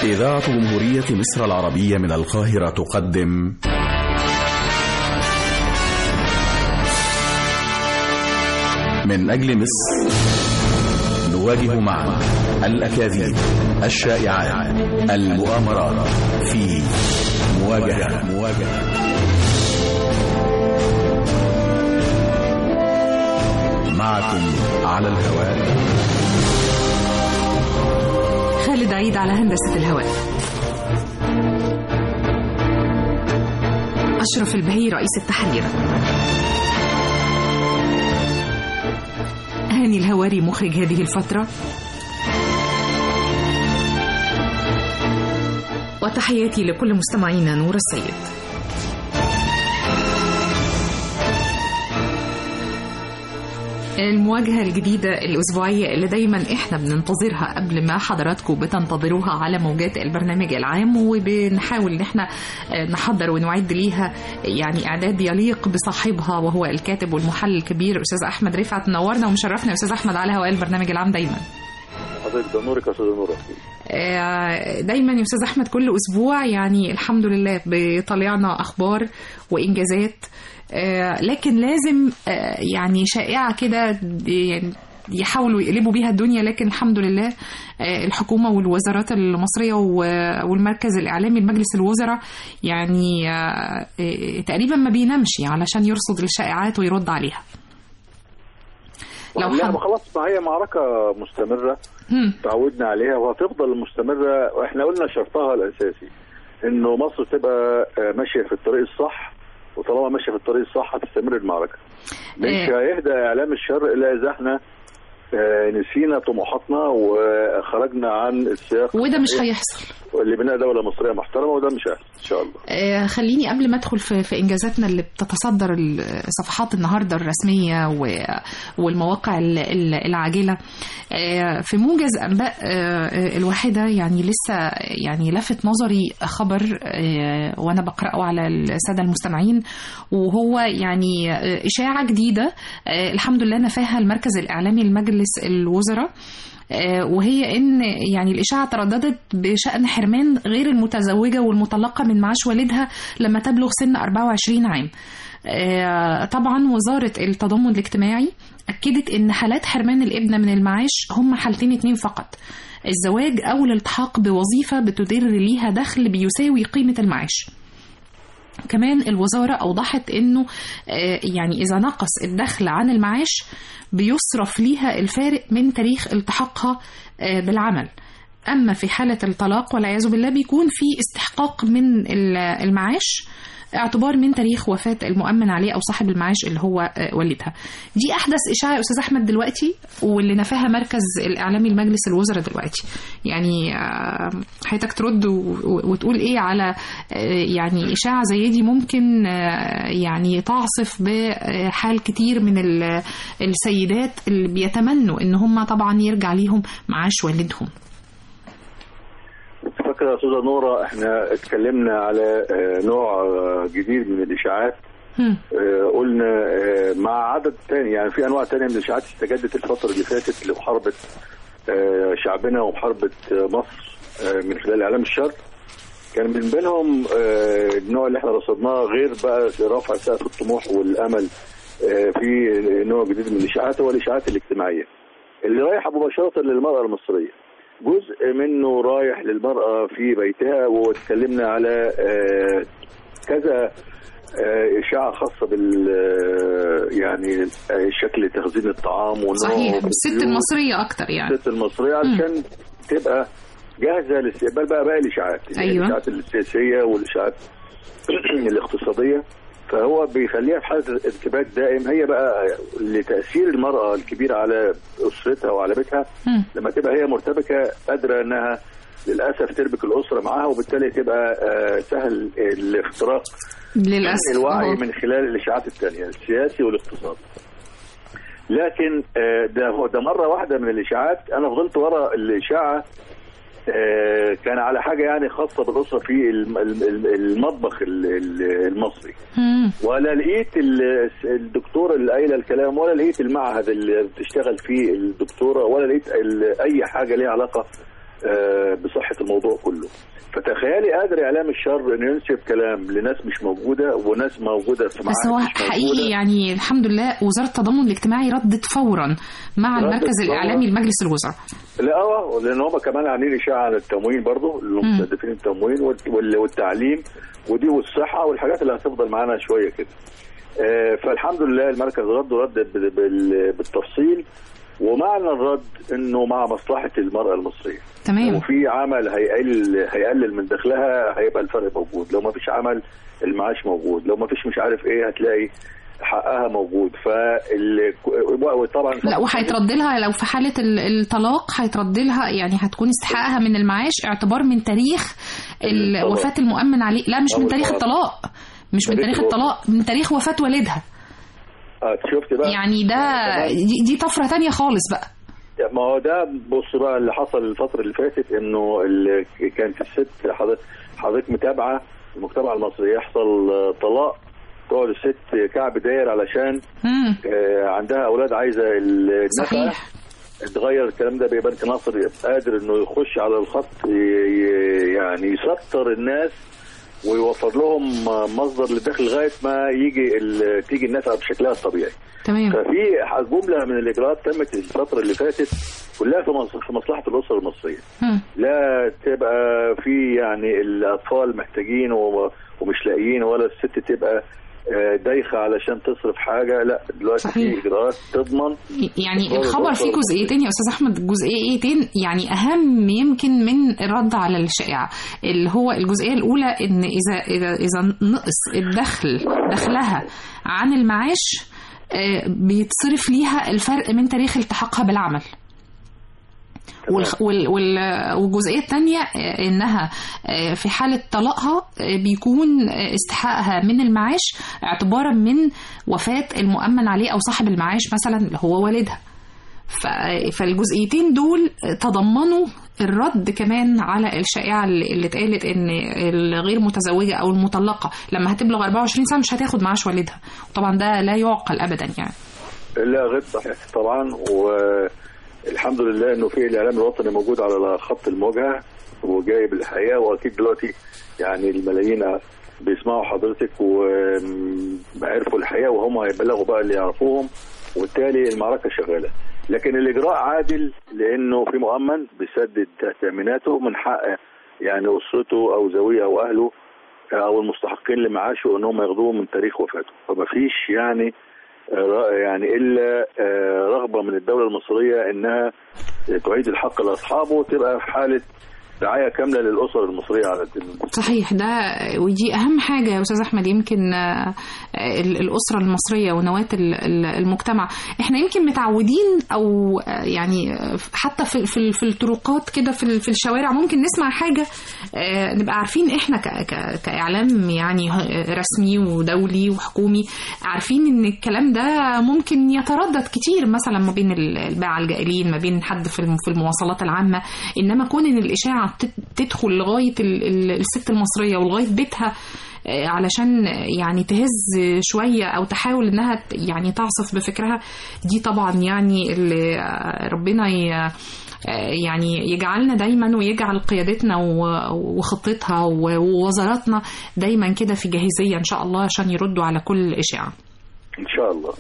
إذاعة جمهورية مصر العربية من القاهرة تقدم من أجل مصر نواجه معا الأكاذيب الشائعات المؤامرات في مواجهة مواجهة معكم على الهواء خالد عيد على هندسة الهواء أشرف البهي رئيس التحرير هاني الهواري مخرج هذه الفترة وتحياتي لكل مستمعينا نور السيد المواجهة الجديدة الأسبوعية اللي دايما إحنا بننتظرها قبل ما حضراتكم بتنتظروها على موجات البرنامج العام وبنحاول إن إحنا نحضر ونعد ليها يعني إعداد يليق بصاحبها وهو الكاتب والمحلل الكبير أستاذ أحمد رفعت نورنا ومشرفنا يا أستاذ أحمد على هواء البرنامج العام دايما حضرتك ده نورك يا استاذ نورة دايما يا استاذ احمد كل اسبوع يعني الحمد لله بيطلعنا اخبار وانجازات لكن لازم يعني شائعه كده يعني يحاولوا يقلبوا بيها الدنيا لكن الحمد لله الحكومه والوزارات المصريه والمركز الاعلامي لمجلس الوزراء يعني تقريبا ما بينامش علشان يرصد الشائعات ويرد عليها لو لا خلاص ما هي معركه مستمره تعودنا عليها وهتفضل مستمره واحنا قلنا شرطها الاساسي انه مصر تبقى ماشيه في الطريق الصح وطالما ماشيه في الطريق الصح هتستمر المعركه مش هيهدى اعلام الشر الا اذا احنا نسينا طموحاتنا وخرجنا عن السياق وده مش هيحصل اللي بناء دوله مصريه محترمه وده مش هيحصل ان شاء الله آه خليني قبل ما ادخل في, في انجازاتنا اللي بتتصدر صفحات النهارده الرسميه والمواقع العاجله آه في موجز انباء آه الواحده يعني لسه يعني لفت نظري خبر وانا بقراه على الساده المستمعين وهو يعني اشاعه جديده الحمد لله نفاها المركز الاعلامي لمجلس الوزراء وهي ان يعني الاشاعه ترددت بشان حرمان غير المتزوجه والمطلقه من معاش والدها لما تبلغ سن 24 عام. طبعا وزاره التضامن الاجتماعي اكدت ان حالات حرمان الابنه من المعاش هم حالتين اتنين فقط. الزواج او الالتحاق بوظيفه بتدر ليها دخل بيساوي قيمه المعاش. كمان الوزارة أوضحت أنه يعني إذا نقص الدخل عن المعاش بيصرف ليها الفارق من تاريخ التحاقها بالعمل أما في حالة الطلاق والعياذ بالله بيكون في استحقاق من المعاش اعتبار من تاريخ وفاة المؤمن عليه أو صاحب المعاش اللي هو والدها دي أحدث إشاعة يا أستاذ أحمد دلوقتي واللي نفاها مركز الإعلامي لمجلس الوزراء دلوقتي يعني حضرتك ترد وتقول إيه على يعني إشاعة زي دي ممكن يعني تعصف بحال كتير من السيدات اللي بيتمنوا إن هم طبعا يرجع ليهم معاش والدهم فاكره يا استاذه نوره احنا اتكلمنا على نوع جديد من الاشاعات قلنا مع عدد تاني يعني في انواع تانية من الاشاعات استجدت الفتره اللي فاتت لمحاربه شعبنا ومحاربه مصر من خلال اعلام الشر كان من بينهم النوع اللي احنا رصدناه غير بقى رفع سقف الطموح والامل في نوع جديد من الاشاعات هو الاشاعات الاجتماعيه اللي رايحه مباشره للمراه المصريه جزء منه رايح للمرأة في بيتها واتكلمنا على كذا إشاعة خاصة بال يعني شكل تخزين الطعام صحيح الست المصرية أكتر يعني الست المصرية عشان تبقى جاهزة لاستقبال بقى باقي الإشاعات أيوة. الإشاعات السياسية والإشاعات الاقتصادية فهو بيخليها في حاله ارتباك دائم هي بقى لتاثير المراه الكبير على اسرتها وعلى بيتها م. لما تبقى هي مرتبكه قادره انها للاسف تربك الاسره معاها وبالتالي تبقى سهل الاختراق للاسف الوعي أوه. من خلال الاشاعات الثانيه السياسي والاقتصادي لكن ده ده مره واحده من الاشاعات انا فضلت ورا الاشاعه كان على حاجه يعني خاصه بالاسره في المطبخ المصري ولا لقيت الدكتوره اللي قايله الكلام ولا لقيت المعهد اللي بتشتغل فيه الدكتوره ولا لقيت اي حاجه ليها علاقه بصحه الموضوع كله تخيلي قادر اعلام الشر انه ينسب كلام لناس مش موجوده وناس موجوده في بس هو معاهد مش حقيقي موجودة. يعني الحمد لله وزاره التضامن الاجتماعي ردت فورا مع ردت المركز فوراً. الاعلامي لمجلس الوزراء لا اه لان هم كمان عاملين اشاعه عن التموين برضه اللي هم مم. مستهدفين التموين وال- وال- والتعليم ودي والصحه والحاجات اللي هتفضل معانا شويه كده. آه، فالحمد لله المركز رد رد بال- بال- بالتفصيل ومعنى الرد انه مع مصلحه المراه المصريه. تمام لو في عمل هيقل هيقلل من دخلها هيبقى الفرق موجود، لو ما فيش عمل المعاش موجود، لو ما فيش مش عارف ايه هتلاقي حقها موجود فال وطبعا لا وهيترد لها لو في حاله ال- الطلاق هيترد لها يعني هتكون استحقاقها من المعاش اعتبار من تاريخ ال- الطلاق. وفاه المؤمن عليه لا مش أو من تاريخ الطلاق. الطلاق مش من تاريخ تاريخ الوفاة. الطلاق من تاريخ وفاه والدها آه، شفت بقى يعني ده دي, دي طفره تانية خالص بقى ما هو ده بص بقى اللي حصل الفترة اللي فاتت انه اللي كانت الست حضرتك حضرتك متابعة المجتمع المصري يحصل آه، طلاق تقعد الست كعب داير علشان مم. آه، عندها اولاد عايزه النفقه صحيح اتغير الكلام ده بيبقى بنك ناصر قادر انه يخش على الخط ي- ي- يعني يسطر الناس ويوفر لهم مصدر للدخل لغايه ما يجي ال- تيجي النفقه بشكلها الطبيعي. تمام ففي جمله من الاجراءات تمت الفتره اللي فاتت كلها في مص- في مصلحه الاسره المصريه. مم. لا تبقى في يعني الاطفال محتاجين و- ومش لاقيين ولا الست تبقى آه، دايخه علشان تصرف حاجه لا دلوقتي صحيح. في اجراءات تضمن يعني إخبار الخبر الأسرة فيه جزئيتين يا استاذ احمد جزئيتين يعني اهم يمكن من الرد على الشائعه اللي هو الجزئيه الاولى ان اذا اذا اذا نقص الدخل دخلها عن المعاش آه، بيتصرف ليها الفرق من تاريخ التحاقها بالعمل والخ- وال- وال- والجزئيه الثانيه انها آه، في حاله طلاقها آه، بيكون آه، استحقاقها من المعاش اعتبارا من وفاه المؤمن عليه او صاحب المعاش مثلا اللي هو والدها ف- فالجزئيتين دول تضمنوا الرد كمان على الشائعه اللي اللي اتقالت ان الغير متزوجه او المطلقه لما هتبلغ 24 سنه مش هتاخد معاش والدها طبعا ده لا يعقل ابدا يعني لا غير صحيح طبعا والحمد لله انه في الاعلام الوطني موجود على خط المواجهه وجايب الحقيقه واكيد دلوقتي يعني الملايين بيسمعوا حضرتك وعرفوا الحقيقه وهم هيبلغوا بقى اللي يعرفوهم وبالتالي المعركه شغاله لكن الاجراء عادل لانه في مؤمن بيسدد تاميناته من حق يعني اسرته او زويه او اهله او المستحقين لمعاشه ان هم ياخدوه من تاريخ وفاته فما فيش يعني آه، يعني الا آه، رغبه من الدوله المصريه انها تعيد الحق لاصحابه وتبقى في حاله رعايه كامله للاسر المصريه على الدين صحيح ده ودي اهم حاجه يا استاذ احمد يمكن آه، ال- الاسره المصريه ونواه ال- ال- المجتمع احنا يمكن متعودين او آه، يعني آه، حتى في في في الطرقات كده في ال- في الشوارع ممكن نسمع حاجه آه، نبقى عارفين احنا ك- ك- كاعلام يعني رسمي ودولي وحكومي عارفين ان الكلام ده ممكن يتردد كتير مثلا ما بين ال- الباعة الجائلين ما بين حد في الم- في المواصلات العامه انما كون ان الاشاعه تت- تدخل لغايه ال- ال- الست المصريه ولغايه بيتها آه، علشان يعني تهز شويه او تحاول انها ت- يعني تعصف بفكرها دي طبعا يعني اللي آه، ربنا ي- آه، يعني يجعلنا دايما ويجعل قيادتنا و- وخطتها و- ووزاراتنا دايما كده في جاهزيه ان شاء الله عشان يردوا على كل اشاعه ان شاء الله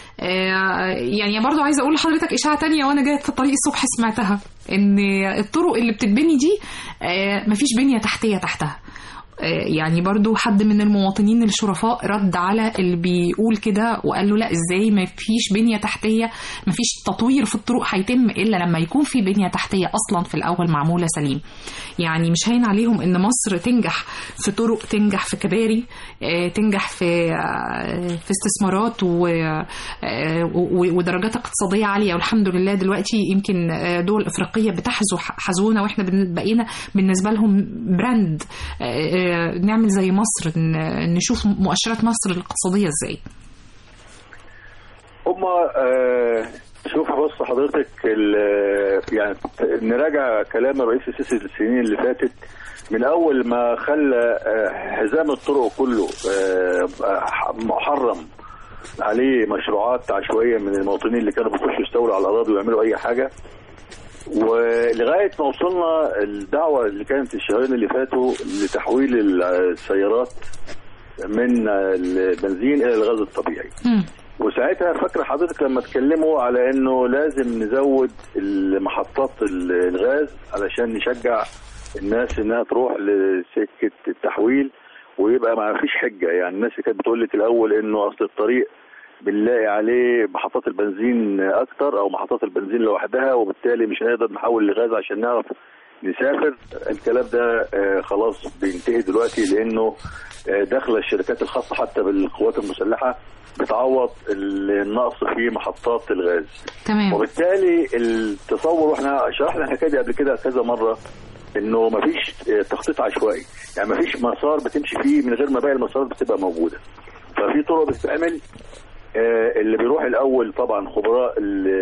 آه، يعني برضو عايزه اقول لحضرتك اشاعه تانية وانا جايه في الطريق الصبح سمعتها ان الطرق اللي بتتبني دي آه، مفيش بنيه تحتيه تحتها آه، يعني برضو حد من المواطنين الشرفاء رد على اللي بيقول كده وقال له لا ازاي ما فيش بنية تحتية ما فيش تطوير في الطرق هيتم الا لما يكون في بنية تحتية اصلا في الاول معمولة سليم يعني مش هين عليهم ان مصر تنجح في طرق تنجح في كباري آه، تنجح في آه، في استثمارات و- آه، و- ودرجات اقتصادية عالية والحمد لله دلوقتي يمكن آه، دول افريقية بتحذو حذونا واحنا بن- بقينا بالنسبة لهم براند آه، آه، نعمل زي مصر ن- نشوف مؤشرات مصر الاقتصادية ازاي هم آه شوف بص حضرتك ال- يعني نراجع كلام الرئيس السيسي السنين اللي فاتت من اول ما خلى آه، حزام الطرق كله آه، محرم عليه مشروعات عشوائيه من المواطنين اللي كانوا بيخشوا يستولوا على الاراضي ويعملوا اي حاجه ولغايه ما وصلنا الدعوه اللي كانت الشهرين اللي فاتوا لتحويل السيارات من البنزين الى الغاز الطبيعي. مم. وساعتها فاكره حضرتك لما اتكلموا على انه لازم نزود محطات الغاز علشان نشجع الناس انها تروح لسكه التحويل ويبقى ما فيش حجه يعني الناس اللي كانت بتقول لك الاول انه اصل الطريق بنلاقي عليه محطات البنزين اكتر او محطات البنزين لوحدها وبالتالي مش هنقدر نحول لغاز عشان نعرف نسافر الكلام ده آه خلاص بينتهي دلوقتي لانه آه داخله الشركات الخاصه حتى بالقوات المسلحه بتعوض النقص في محطات الغاز تمام وبالتالي التصور واحنا شرحنا الحكايه دي قبل كده كذا مره انه مفيش تخطيط عشوائي يعني مفيش مسار بتمشي فيه من غير ما باقي المسارات بتبقى موجوده ففي طرق بتتعمل آه اللي بيروح الاول طبعا خبراء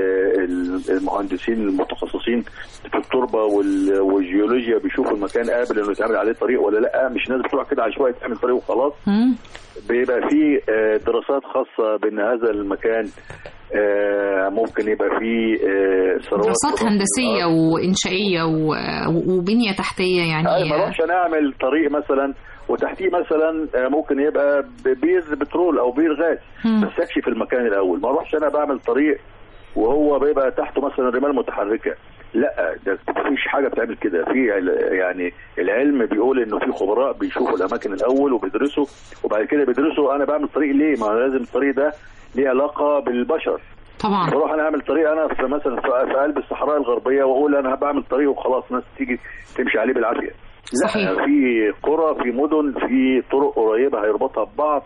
المهندسين المتخصصين في التربه والجيولوجيا بيشوفوا المكان قابل انه يتعمل عليه طريق ولا لا مش ناس بتروح كده عشوائي تعمل طريق وخلاص مم. بيبقى في آه دراسات خاصه بان هذا المكان آه ممكن يبقى فيه ثروات دراسات هندسيه وانشائيه وبنيه تحتيه يعني أي ما اروحش انا اعمل طريق مثلا وتحتيه مثلا ممكن يبقى بير بترول او بير غاز بس اكشف المكان الاول ما اروحش انا بعمل طريق وهو بيبقى تحته مثلا رمال متحركه لا ده مفيش حاجه بتعمل كده في يعني العلم بيقول انه في خبراء بيشوفوا الاماكن الاول وبيدرسوا وبعد كده بيدرسوا انا بعمل طريق ليه ما لازم الطريق ده ليه علاقه بالبشر طبعا بروح انا اعمل طريق انا في مثلا في قلب الصحراء الغربيه واقول انا بعمل طريق وخلاص الناس تيجي تمشي عليه بالعافيه صحيح. لا في قرى في مدن في طرق قريبه هيربطها ببعض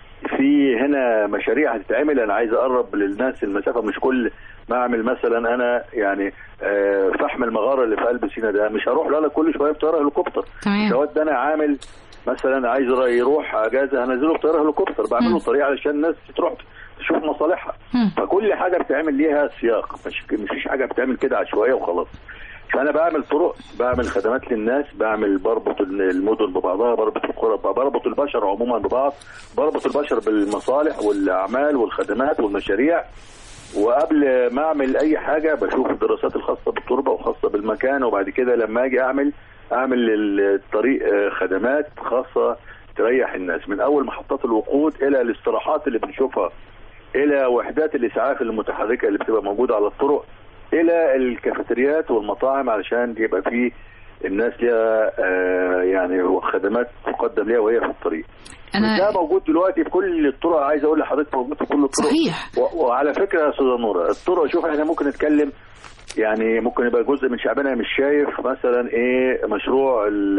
في هنا مشاريع هتتعمل انا عايز اقرب للناس المسافه مش كل ما اعمل مثلا انا يعني فحم المغاره اللي في قلب سينا ده مش هروح لا كل شويه بطياره هليكوبتر تمام دوت ده انا عامل مثلا عايز يروح اجازه هنزله بطياره هليكوبتر بعمل له طريق علشان الناس تروح تشوف مصالحها فكل حاجه بتعمل ليها سياق مش مفيش حاجه بتعمل كده عشوائيه وخلاص فانا بعمل طرق بعمل خدمات للناس بعمل بربط المدن ببعضها بربط القرى ببعض بربط البشر عموما ببعض بربط البشر بالمصالح والاعمال والخدمات والمشاريع وقبل ما اعمل اي حاجه بشوف الدراسات الخاصه بالتربه وخاصه بالمكان وبعد كده لما اجي اعمل اعمل للطريق خدمات خاصه تريح الناس من اول محطات الوقود الى الاستراحات اللي بنشوفها الى وحدات الاسعاف المتحركه اللي بتبقى موجوده على الطرق الى الكافيتريات والمطاعم علشان يبقى في الناس ليها آه يعني خدمات تقدم ليها وهي في الطريق أنا ده موجود دلوقتي في كل الطرق عايز اقول لحضرتك موجود في كل الطرق صحيح و... وعلى فكره يا استاذه نوره الطرق شوف احنا ممكن نتكلم يعني ممكن يبقى جزء من شعبنا مش شايف مثلا ايه مشروع ال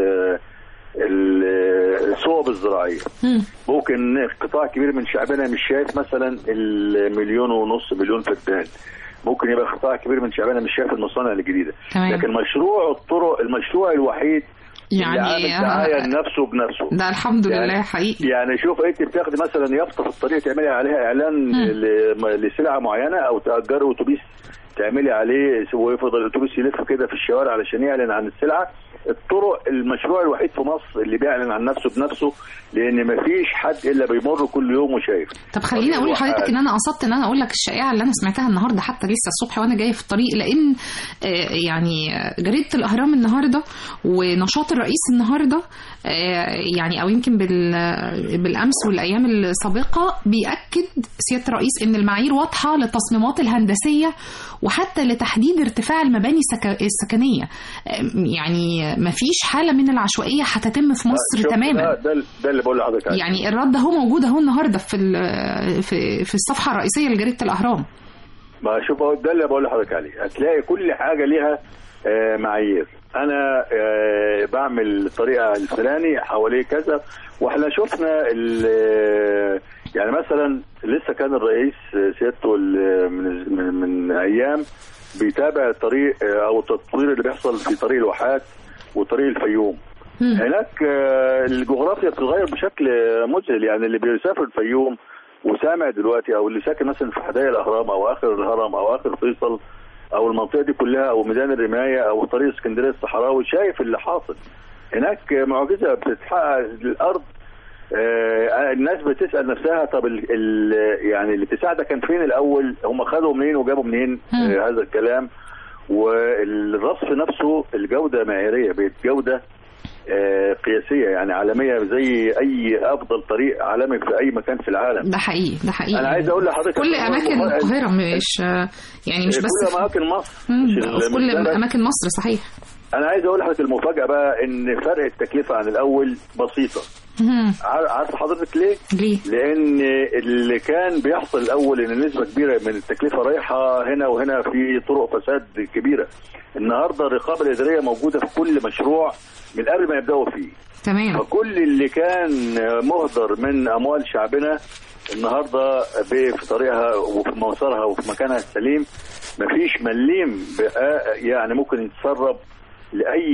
الصوب الزراعيه ممكن قطاع كبير من شعبنا مش شايف مثلا المليون ونص مليون فدان ممكن يبقى قطاع كبير من شعبنا مش شايف المصانع الجديده تمام. لكن مشروع الطرق المشروع الوحيد يعني اللي عامل دعايه لنفسه بنفسه ده الحمد يعني لله حقيقي يعني شوف انت بتاخدي مثلا يافطه في الطريق تعملي عليها اعلان ل- لسلعه معينه او تاجري اتوبيس تعملي عليه ويفضل الاتوبيس يلف كده في الشوارع علشان يعلن عن السلعه الطرق المشروع الوحيد في مصر اللي بيعلن عن نفسه بنفسه لان مفيش حد الا بيمر كل يوم وشايف طب خليني اقول هو لحضرتك قاعد. ان انا قصدت ان انا اقول لك الشائعه اللي انا سمعتها النهارده حتى لسه الصبح وانا جايه في الطريق لان آه، يعني آه، جريده الاهرام النهارده ونشاط الرئيس النهارده آه، يعني او يمكن بال- بالامس والايام السابقه بياكد سياده الرئيس ان المعايير واضحه للتصميمات الهندسيه وحتى لتحديد ارتفاع المباني السك- السكنيه آه، يعني ما فيش حاله من العشوائيه هتتم في مصر شوف تماما ده, ده, ده اللي بقول لحضرتك عليه. يعني الرد اهو موجود اهو النهارده في ال- في في الصفحه الرئيسيه لجريده الاهرام ما شوف اهو ده اللي بقول لحضرتك عليه هتلاقي كل حاجه ليها آه، معايير انا آه، بعمل الطريقه الفلاني حواليه كذا واحنا شفنا ال- يعني مثلا لسه كان الرئيس آه، سيادته ال- من من, من ايام بيتابع الطريق آه، او التطوير اللي بيحصل في طريق الواحات وطريق الفيوم مم. هناك آه، الجغرافيا بتتغير بشكل آه، مذهل يعني اللي بيسافر الفيوم وسامع دلوقتي او اللي ساكن مثلا في حدائق الاهرام او اخر الهرم او اخر فيصل او المنطقه دي كلها او ميدان الرمايه او طريق اسكندريه الصحراوي شايف اللي حاصل هناك معجزه بتتحقق الارض آه، الناس بتسال نفسها طب ال ال يعني الاتساع ده كان فين الاول هم خدوا منين وجابوا منين مم. آه هذا الكلام والرصف نفسه الجوده معياريه بقت جوده آه، قياسيه يعني عالميه زي اي افضل طريق عالمي في اي مكان في العالم ده حقيقي ده حقيقي انا عايز اقول لحضرتك كل اماكن القاهره مش يعني مش كل بس اماكن مصر مم، مش في ال- كل مش بلد. اماكن مصر صحيح انا عايز اقول لحضرتك المفاجاه بقى ان فرق التكلفه عن الاول بسيطه مم. عار- عارف حضرتك ليه؟ ليه لان اللي كان بيحصل الاول ان نسبه كبيره من التكلفه رايحه هنا وهنا في طرق فساد كبيره النهارده الرقابه الاداريه موجوده في كل مشروع من قبل ما يبداوا فيه تمام فكل اللي كان مهدر من اموال شعبنا النهارده ب- في طريقها وفي مسارها وفي مكانها السليم مفيش مليم بقى يعني ممكن يتسرب لاي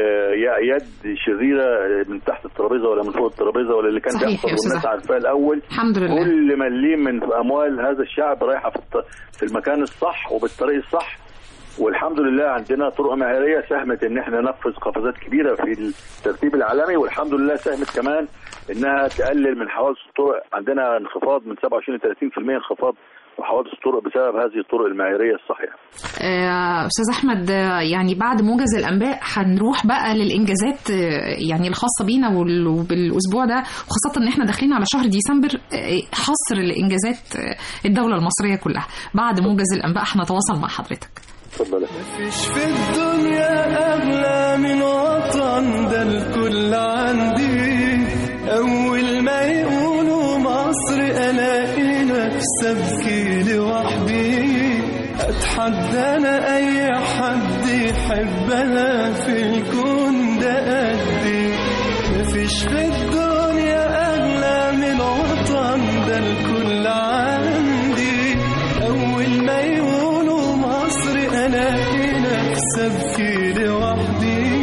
ي- يد شريره من تحت الترابيزه ولا من فوق الترابيزه ولا اللي كان صحيح يا بيحصل أستاذ والناس أحمد. عارفاه الاول الحمد لله كل مليم من اموال هذا الشعب رايحه في الط- في المكان الصح وبالطريق الصح والحمد لله عندنا طرق معياريه ساهمت ان احنا نقفز قفزات كبيره في الترتيب العالمي والحمد لله ساهمت كمان انها تقلل من حوادث الطرق عندنا انخفاض من 27 ل 30% انخفاض في حوادث الطرق بسبب هذه الطرق المعياريه الصحيحه. آه، استاذ احمد آه، يعني بعد موجز الانباء هنروح بقى للانجازات آه، يعني الخاصه بينا وال- وبالاسبوع ده وخاصه ان احنا داخلين على شهر ديسمبر آه، حصر لانجازات آه، الدوله المصريه كلها بعد موجز الانباء هنتواصل مع حضرتك اتفضل يا فندم. مفيش في الدنيا أغلى من وطن ده الكل عندي أول ما يقولوا مصر ألاقي نفسي أبكي لوحدي أتحدى أنا أي حد يحبها في الكون ده قدي مفيش في الدنيا أغلى من وطن ده الكل عندي أول ما يقولوا مصر ألاقي نفسي أبكي لوحدي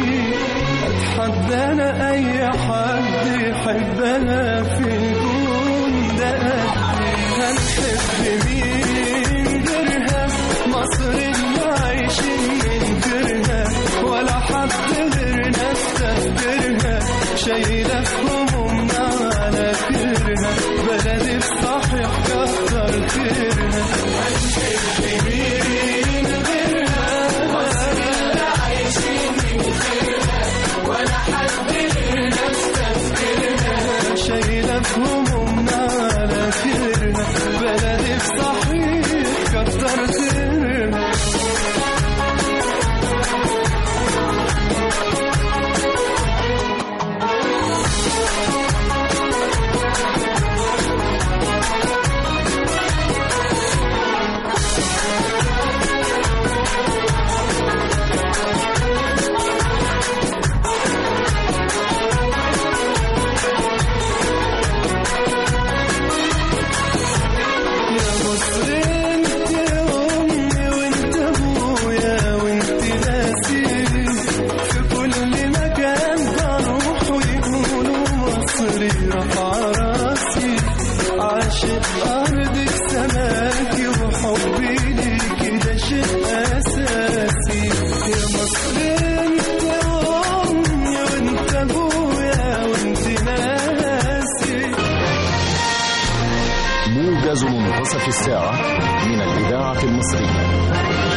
أتحدى أنا أي حد يحبها في الكون ده قدي هنحب مين غيرها مصر اللي عايشين من غيرها ولا حد غيرنا استهترها شايلة همومنا على كرها بلدي بصحيح كتر خيرها هنحب مين غيرها مصر اللي عايشين من غيرها ولا حد غيرنا استهترها شايلة همومنا على كرها بلدي بصحيح كتر خيرها يا مصر انت امي وانت ابويا وانت ناسي في كل مكان بروح ويقولوا مصري رفع راسي عاشق ارضك سماكي وحبي ليكي ده شيء اساسي يا مصر انت امي وانت ابويا وانت ناسي موجز منتصف الساعة من الإذاعة المصرية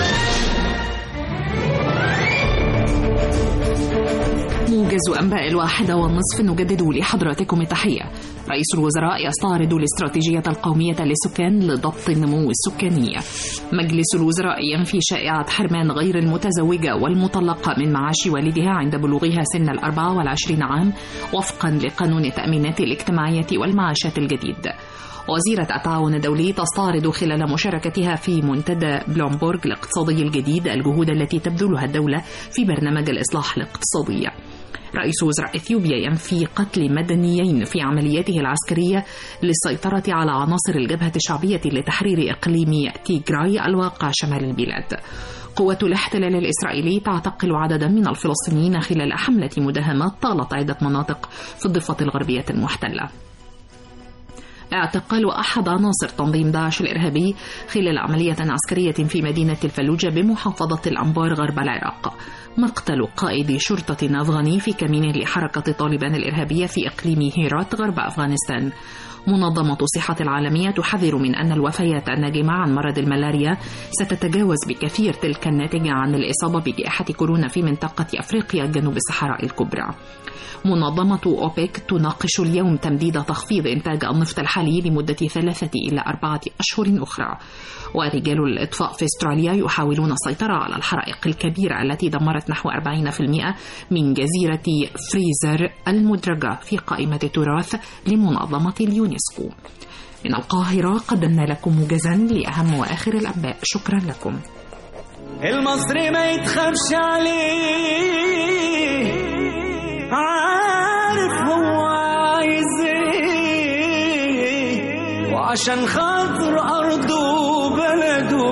موجز أنباء الواحدة والنصف نجدد لحضراتكم التحية رئيس الوزراء يستعرض الاستراتيجية القومية للسكان لضبط النمو السكاني مجلس الوزراء ينفي شائعة حرمان غير المتزوجة والمطلقة من معاش والدها عند بلوغها سن الأربعة والعشرين عام وفقا لقانون التأمينات الاجتماعية والمعاشات الجديد وزيرة التعاون الدولي تستعرض خلال مشاركتها في منتدى بلومبورغ الاقتصادي الجديد الجهود التي تبذلها الدولة في برنامج الإصلاح الاقتصادي رئيس وزراء اثيوبيا ينفي قتل مدنيين في عملياته العسكريه للسيطره على عناصر الجبهه الشعبيه لتحرير اقليم تيغراي الواقع شمال البلاد. قوات الاحتلال الاسرائيلي تعتقل عددا من الفلسطينيين خلال حمله مداهمات طالت عده مناطق في الضفه الغربيه المحتله. اعتقال أحد عناصر تنظيم داعش الإرهابي خلال عملية عسكرية في مدينة الفلوجة بمحافظة الأنبار غرب العراق مقتل قائد شرطة أفغاني في كمين لحركة طالبان الإرهابية في إقليم هيرات غرب أفغانستان منظمة الصحة العالمية تحذر من أن الوفيات الناجمة عن مرض الملاريا ستتجاوز بكثير تلك الناتجة عن الإصابة بجائحة كورونا في منطقة أفريقيا جنوب الصحراء الكبرى. منظمة أوبك تناقش اليوم تمديد تخفيض إنتاج النفط الحالي لمدة ثلاثة إلى أربعة أشهر أخرى ورجال الإطفاء في أستراليا يحاولون السيطرة على الحرائق الكبيرة التي دمرت نحو 40% من جزيرة فريزر المدرجة في قائمة التراث لمنظمة اليونسكو من القاهرة قدمنا لكم موجزا لأهم وآخر الأنباء شكرا لكم المصري ما يتخافش عليه عارف هو عايز ايه وعشان خاطر ارضه وبلده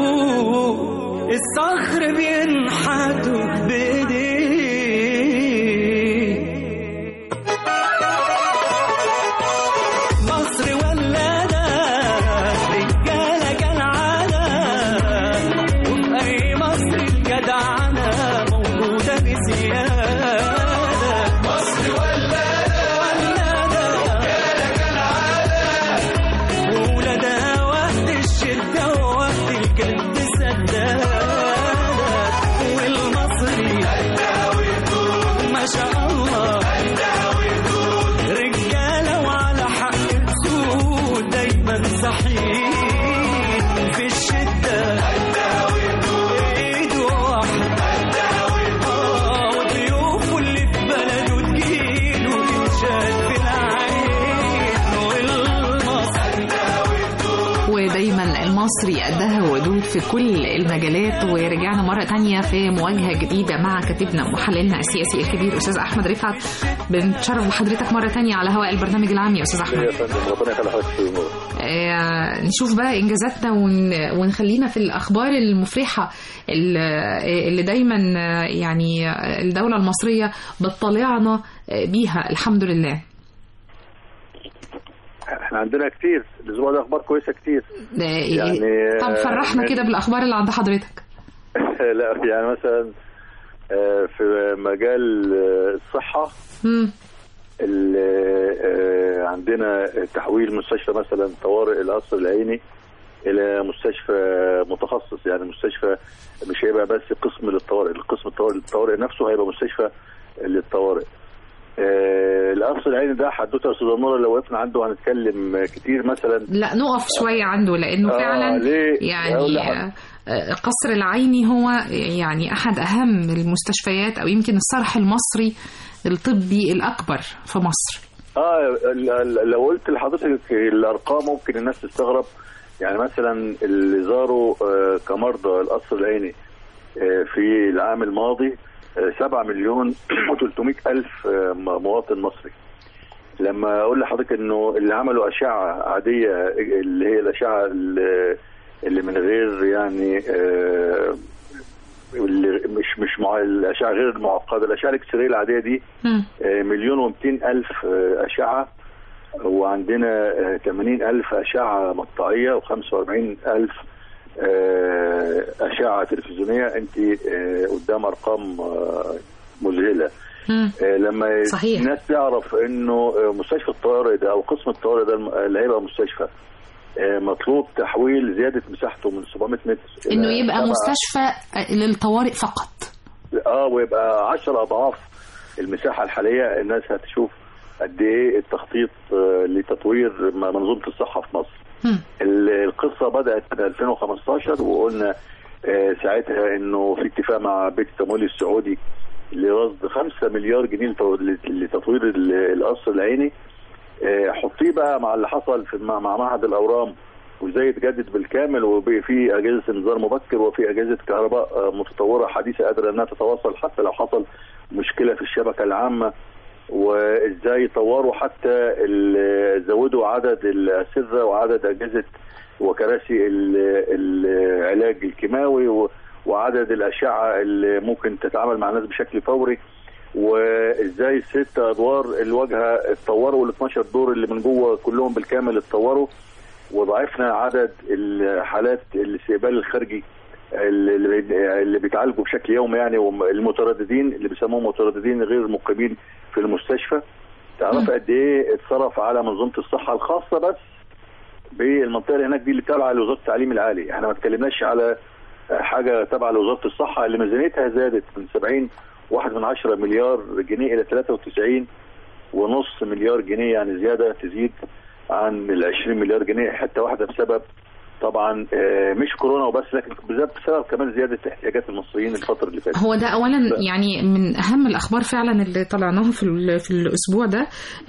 الصخر بينحتوا بايديه مصر ولادة رجالة كالعادة وفي أي مصر الجدعنة موجودة بزيادة مصر ولادة رجالة كالعادة وولادها وقت الشدة ووقت الجد سدادة والمصري ما شاء الله رجالة وعلى حق السود دايما صحيح في الشدة ايد واحدة آه، وضيوفه اللي في بلده تجيله تنشال في العين والمصري ودايما المصري قدها ودود في كل المجالات ورجعنا مرة تانية في مواجهة جديدة مع كاتبنا ومحللنا السياسي الكبير أستاذ أحمد رفعت بنتشرف بحضرتك مرة تانية على هواء البرنامج العام يا أستاذ أحمد يا فندم ربنا يخلي حضرتك في النور آه، نشوف بقى انجازاتنا ون- ونخلينا في الاخبار المفرحه ال- اللي دايما آه، يعني آه، الدوله المصريه بتطلعنا آه، بيها الحمد لله احنا عندنا كتير الاسبوع ده اخبار كويسه كتير ده- يعني، طب فرحنا آه، كده بالاخبار اللي عند حضرتك لا يعني مثلا آه، في مجال آه، الصحه مم. ال- آه، عندنا تحويل مستشفى مثلا طوارئ القصر العيني الى مستشفى متخصص يعني مستشفى مش هيبقى بس قسم للطوارئ القسم الطوارئ الطوارئ نفسه هيبقى مستشفى للطوارئ آه، القصر العيني ده حدوته يا استاذ نور لو وقفنا عنده هنتكلم كتير مثلا لا نقف شويه عنده لانه آه، فعلا ليه؟ أقول يعني لحضرتك. آه، قصر العيني هو يعني احد اهم المستشفيات او يمكن الصرح المصري الطبي الاكبر في مصر اه ال- ال- لو قلت لحضرتك الارقام ممكن الناس تستغرب يعني مثلا اللي زاروا آه، كمرضى القصر العيني آه، في العام الماضي 7 مليون و300 الف آه، م- مواطن مصري لما اقول لحضرتك انه اللي عملوا اشعه عاديه اللي هي الاشعه اللي اللي من غير يعني آه، اللي مش مش مع الاشعه غير المعقده الاشعه الاكس راي العاديه دي مم. آه، مليون ومئتين ألف آه، أشعة وعندنا آه، 80 ألف أشعة مقطعية و45 ألف آه، أشعة تلفزيونية أنت آه، قدام أرقام آه، مذهلة مم. آه، لما صحيح. الناس تعرف انه آه، مستشفى الطوارئ ده او قسم الطوارئ ده الم- اللي هيبقى مستشفى آه، مطلوب تحويل زياده مساحته من 700 متر إلى انه يبقى سبعة- مستشفى للطوارئ فقط اه ويبقى 10 اضعاف المساحه الحاليه الناس هتشوف قد ايه التخطيط آه، لتطوير م- منظومه الصحه في مصر. مم. ال- القصه بدات في 2015 وقلنا آه، ساعتها انه في اتفاق مع بيت التمويل السعودي لرصد 5 مليار جنيه لتو- لتطوير ال- القصر العيني آه، حطيه بقى مع اللي حصل في مع مع معهد الاورام وازاي يتجدد بالكامل وفي اجهزه انذار مبكر وفي اجهزه كهرباء آه، متطوره حديثه قادره انها تتواصل حتى لو حصل مشكله في الشبكه العامه وازاي طوروا حتى ال- زودوا عدد الاسره وعدد اجهزه وكراسي ال- العلاج الكيماوي و- وعدد الاشعه اللي ممكن تتعامل مع الناس بشكل فوري وازاي الست ادوار الواجهه اتطوروا وال 12 دور اللي من جوه كلهم بالكامل اتطوروا وضاعفنا عدد الحالات الاستقبال الخارجي اللي اللي بيتعالجوا بشكل يومي يعني والمترددين اللي بيسموهم مترددين غير مقيمين في المستشفى تعرف قد ايه اتصرف على منظومه الصحه الخاصه بس بالمنطقه اللي هناك دي اللي تابعه لوزاره التعليم العالي احنا ما اتكلمناش على حاجه تابعه لوزاره الصحه اللي ميزانيتها زادت من 70 واحد من عشرة مليار جنيه الى 93 ونص مليار جنيه يعني زياده تزيد عن ال 20 مليار جنيه حتى واحده بسبب طبعا آه، مش كورونا وبس لكن بسبب بسبب كمان زياده احتياجات المصريين الفتره اللي فاتت هو ده اولا يعني من اهم الاخبار فعلا اللي طلعناها في ال- في الاسبوع ده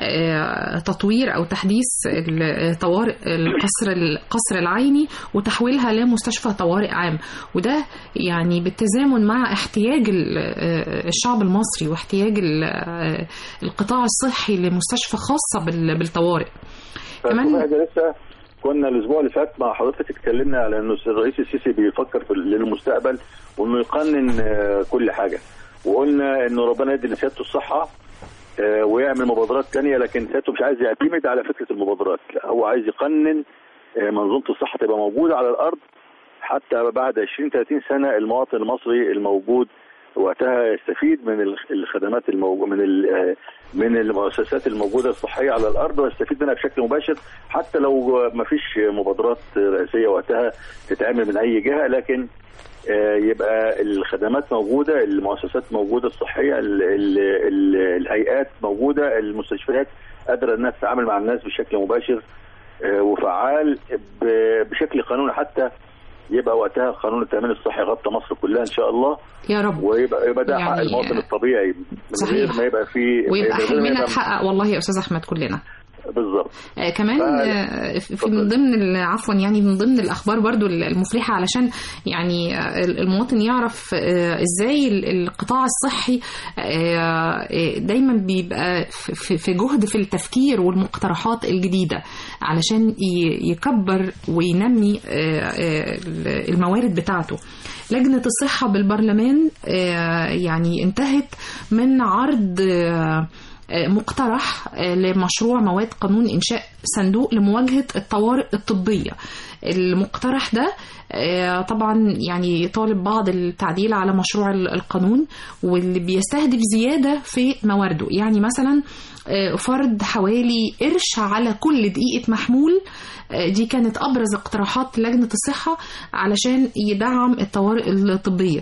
آه، تطوير او تحديث الطوارئ القصر القصر العيني وتحويلها لمستشفى طوارئ عام وده يعني بالتزامن مع احتياج ال- آه، الشعب المصري واحتياج ال- آه، القطاع الصحي لمستشفى خاصه بال- بالطوارئ كمان- كمان حاجه لسه كنا الاسبوع اللي فات مع حضرتك اتكلمنا على انه الرئيس السيسي بيفكر في للمستقبل وانه يقنن آه، كل حاجه وقلنا انه ربنا يدي لسيادته الصحه آه، ويعمل مبادرات تانية لكن سيادته مش عايز يعتمد على فكره المبادرات لا هو عايز يقنن آه، منظومه الصحه تبقى موجوده على الارض حتى بعد 20 30 سنه المواطن المصري الموجود وقتها يستفيد من الخ- الخدمات الموجوده من ال- آه، من المؤسسات الموجوده الصحيه على الارض ويستفيد منها بشكل مباشر حتى لو ما فيش مبادرات رئاسيه وقتها تتعمل من اي جهه لكن آه، يبقى الخدمات موجوده المؤسسات موجوده الصحيه ال ال ال الهيئات موجوده المستشفيات قادره انها تتعامل مع الناس بشكل مباشر آه، وفعال ب- بشكل قانوني حتى يبقى وقتها قانون التامين الصحي غطى مصر كلها ان شاء الله يا رب ويبقى يبقى ده حق يعني- المواطن الطبيعي من صحيح. غير ما يبقى فيه ويبقى من غير ما حلمنا يبقى- اتحقق والله يا استاذ احمد كلنا بالظبط آه، كمان فعلا. آه، في من ضمن ال- عفوا يعني من ضمن الاخبار برضو المفرحه علشان يعني آه، المواطن يعرف آه، ازاي ال- القطاع الصحي آه، آه، دايما بيبقى في في جهد في التفكير والمقترحات الجديده علشان ي- يكبر وينمي آه، آه، الموارد بتاعته لجنة الصحة بالبرلمان آه، يعني انتهت من عرض آه، مقترح لمشروع مواد قانون إنشاء صندوق لمواجهة الطوارئ الطبية المقترح ده آه، طبعا يعني طالب بعض التعديل على مشروع ال- القانون واللي بيستهدف زيادة في موارده يعني مثلا آه، فرض حوالي قرش على كل دقيقة محمول آه، دي كانت أبرز اقتراحات لجنة الصحة علشان يدعم الطوارئ الطبية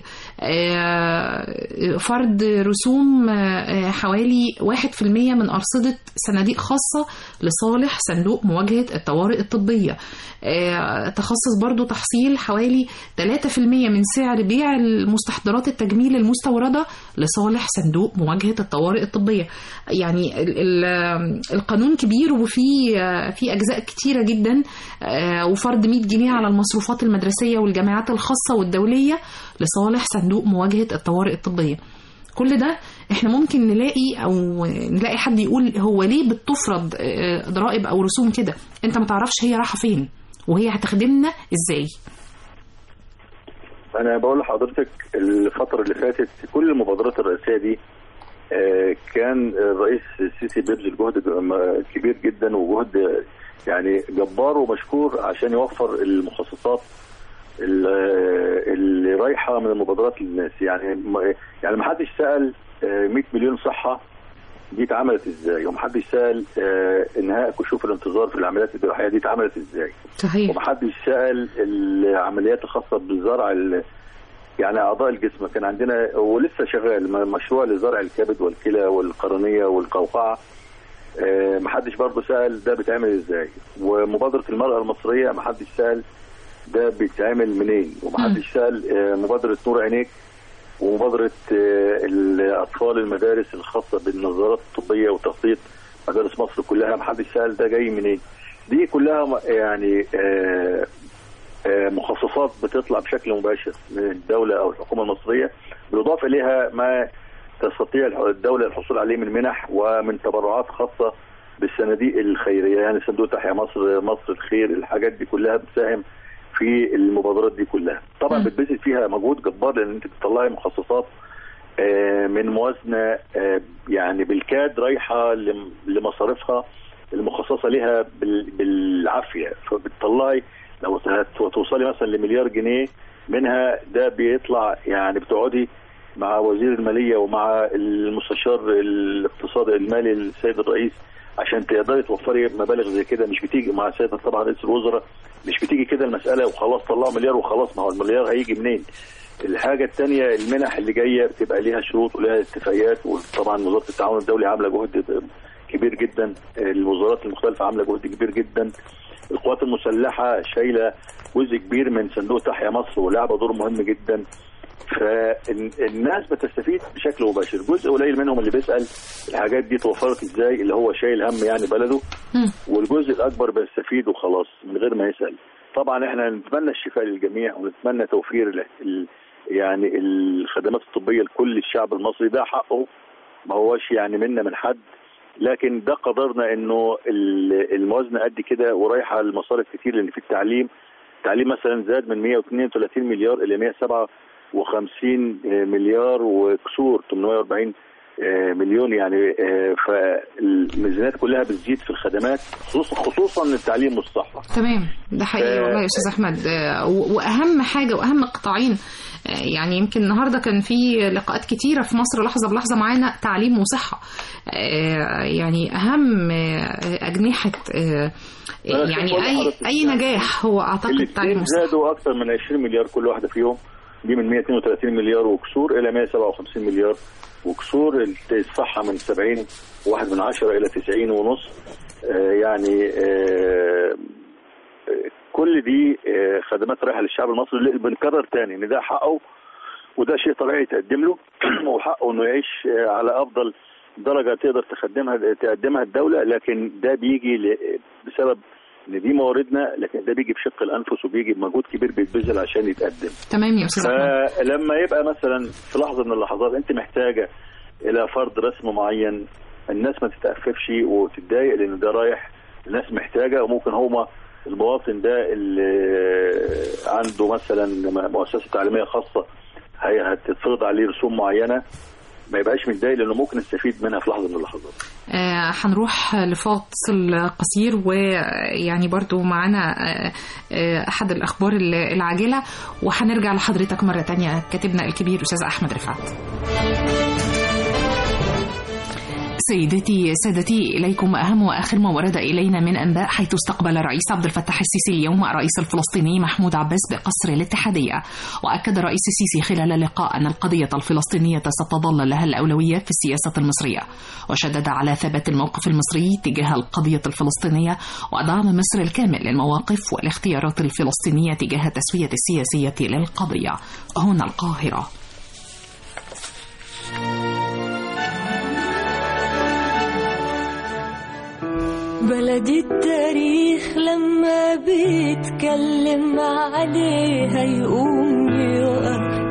آه، فرض رسوم آه، حوالي 1% من أرصدة صناديق خاصة لصالح صندوق مواجهة الطوارئ الطبية آه، تخصص برضو تحصيل حوالي 3% من سعر بيع المستحضرات التجميل المستوردة لصالح صندوق مواجهة الطوارئ الطبية يعني ال- ال- القانون كبير وفي في أجزاء كتيرة جدا آه، وفرض 100 جنيه على المصروفات المدرسية والجامعات الخاصة والدولية لصالح صندوق مواجهة الطوارئ الطبية كل ده احنا ممكن نلاقي او نلاقي حد يقول هو ليه بتفرض آه، ضرائب او رسوم كده انت ما تعرفش هي رايحه فين وهي هتخدمنا ازاي انا بقول لحضرتك الفتره اللي فاتت كل المبادرات الرئاسيه دي آه، كان الرئيس السيسي بيبذل جهد ج- كبير جدا وجهد يعني جبار ومشكور عشان يوفر المخصصات ال- اللي رايحه من المبادرات للناس يعني ما- يعني ما حدش سال آه، 100 مليون صحه دي اتعملت ازاي ومحدش سال آه، انهاء كشوف الانتظار في العمليات الجراحيه دي اتعملت ازاي صحيح ومحدش سال العمليات الخاصه بالزرع ال- يعني اعضاء الجسم كان عندنا ولسه شغال م- مشروع لزرع الكبد والكلى والقرنيه والقوقعه آه، محدش برضه سال ده بيتعمل ازاي ومبادره المراه المصريه محدش سال ده بيتعمل منين ومحدش سال آه، مبادره نور عينيك ومبادره آه، الاطفال المدارس الخاصه بالنظارات الطبيه وتخطيط مدارس مصر كلها محدش سال ده جاي منين دي كلها م- يعني آه، آه، مخصصات بتطلع بشكل مباشر من الدوله او الحكومه المصريه بالاضافه اليها ما تستطيع الح- الدوله الحصول عليه من منح ومن تبرعات خاصه بالصناديق الخيريه يعني صندوق تحيا مصر مصر الخير الحاجات دي كلها بتساهم في المبادرات دي كلها طبعا مم. بتبذل فيها مجهود جبار لان انت بتطلعي مخصصات آه، من موازنه آه، يعني بالكاد رايحه لم- لمصاريفها المخصصه لها بال- بالعافيه فبتطلعي لو هت- توصلي مثلا لمليار جنيه منها ده بيطلع يعني بتقعدي مع وزير الماليه ومع المستشار الاقتصادي المالي السيد الرئيس عشان تقدري توفري مبالغ زي كده مش بتيجي مع سيدنا طبعا رئيس الوزراء مش بتيجي كده المساله وخلاص طلعوا مليار وخلاص ما هو المليار هيجي منين؟ الحاجه الثانيه المنح اللي جايه بتبقى ليها شروط وليها اتفاقيات وطبعا وزاره التعاون الدولي عامله جهد كبير جدا الوزارات المختلفه عامله جهد كبير جدا القوات المسلحه شايله جزء كبير من صندوق تحيا مصر ولعبه دور مهم جدا فالناس بتستفيد بشكل مباشر جزء قليل منهم اللي بيسال الحاجات دي توفرت ازاي اللي هو شايل هم يعني بلده والجزء الاكبر بيستفيد وخلاص من غير ما يسال طبعا احنا نتمنى الشفاء للجميع ونتمنى توفير ال ال يعني الخدمات الطبيه لكل الشعب المصري ده حقه ما هوش يعني منا من حد لكن ده قدرنا انه الموازنه قد كده ورايحه لمصارف كتير لان في التعليم التعليم مثلا زاد من 132 مليار الى 157 مليار وكسور 840 مليون يعني فالميزانيات كلها بتزيد في الخدمات خصوصا خصوصا التعليم والصحه تمام ده حقيقي والله يا استاذ احمد واهم حاجه واهم قطاعين يعني يمكن النهارده كان في لقاءات كتيره في مصر لحظه بلحظه معانا تعليم وصحه يعني اهم اجنحه يعني اي اي نجاح هو اعتقد تعليم وصحه زادوا اكثر من 20 مليار كل واحده فيهم دي من 132 مليار وكسور الى 157 مليار وكسور الصحة من 70 واحد من عشرة إلى 90 ونص آه يعني آه كل دي آه خدمات رايحة للشعب المصري اللي بنكرر تاني إن ده حقه وده شيء طبيعي يتقدم له وحقه إنه يعيش على أفضل درجة تقدر تقدمها تقدمها الدولة لكن ده بيجي بسبب ان دي مواردنا لكن ده بيجي بشق الانفس وبيجي بمجهود كبير بيتبذل عشان يتقدم تمام يا استاذ فلما يبقى مثلا في لحظه من اللحظات انت محتاجه الى فرض رسم معين الناس ما تتأففش وتتضايق لان ده رايح الناس محتاجه وممكن هما المواطن ده اللي عنده مثلا مؤسسه تعليميه خاصه هتتفرض عليه رسوم معينه ما يبقاش متضايق لانه ممكن يستفيد منها في لحظه من اللحظات. هنروح آه لفاصل قصير ويعني برضو معانا آه احد الاخبار العاجله وهنرجع لحضرتك مره تانية كاتبنا الكبير استاذ احمد رفعت. سيداتي سادتي إليكم أهم وآخر ما ورد إلينا من أنباء حيث استقبل الرئيس عبد الفتاح السيسي اليوم الرئيس الفلسطيني محمود عباس بقصر الاتحادية وأكد الرئيس السيسي خلال اللقاء أن القضية الفلسطينية ستظل لها الأولوية في السياسة المصرية وشدد على ثبات الموقف المصري تجاه القضية الفلسطينية ودعم مصر الكامل للمواقف والاختيارات الفلسطينية تجاه التسوية السياسية للقضية هنا القاهرة بلدي التاريخ لما بيتكلم عليها يقوم يقف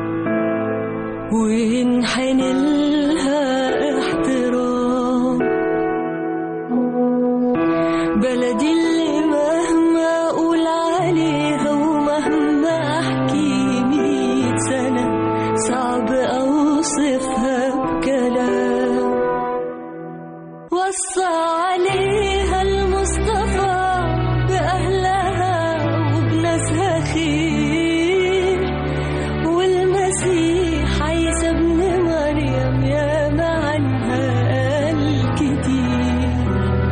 وينحني لها احترام بلدي اللي مهما اقول عليها ومهما احكي مية سنة صعب اوصفها بكلام وصى عليها المصطفى بأهلها وبناسها خير والمسيح عيسى ابن مريم يا عنها قال كتير